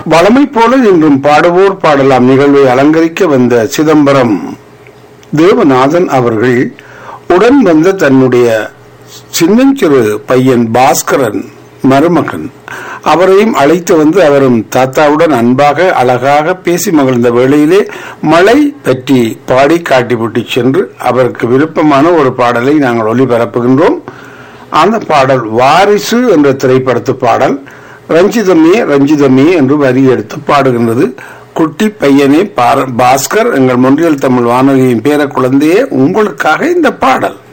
வளமை போல இன்றும் பாடுவோர் பாடலாம் நிகழ்வை அலங்கரிக்க வந்த சிதம்பரம் தேவநாதன் அவர்கள் உடன் வந்த தன்னுடைய சின்னஞ்சிறு பையன் பாஸ்கரன் மருமகன் அவரையும் அழைத்து வந்து அவரும் தாத்தாவுடன் அன்பாக அழகாக பேசி மகிழ்ந்த வேளையிலே மழை பற்றி பாடி காட்டிவிட்டு சென்று அவருக்கு விருப்பமான ஒரு பாடலை நாங்கள் ஒளிபரப்புகின்றோம் அந்த பாடல் வாரிசு என்ற திரைப்படத்து பாடல் ரஞ்சிதமே ரஞ்சிதமே என்று வரி எடுத்து பாடுகின்றது குட்டி பையனே பார- பாஸ்கர் எங்கள் மொன்றியல் தமிழ் வானொலியின் பேர குழந்தையே உங்களுக்காக இந்த பாடல்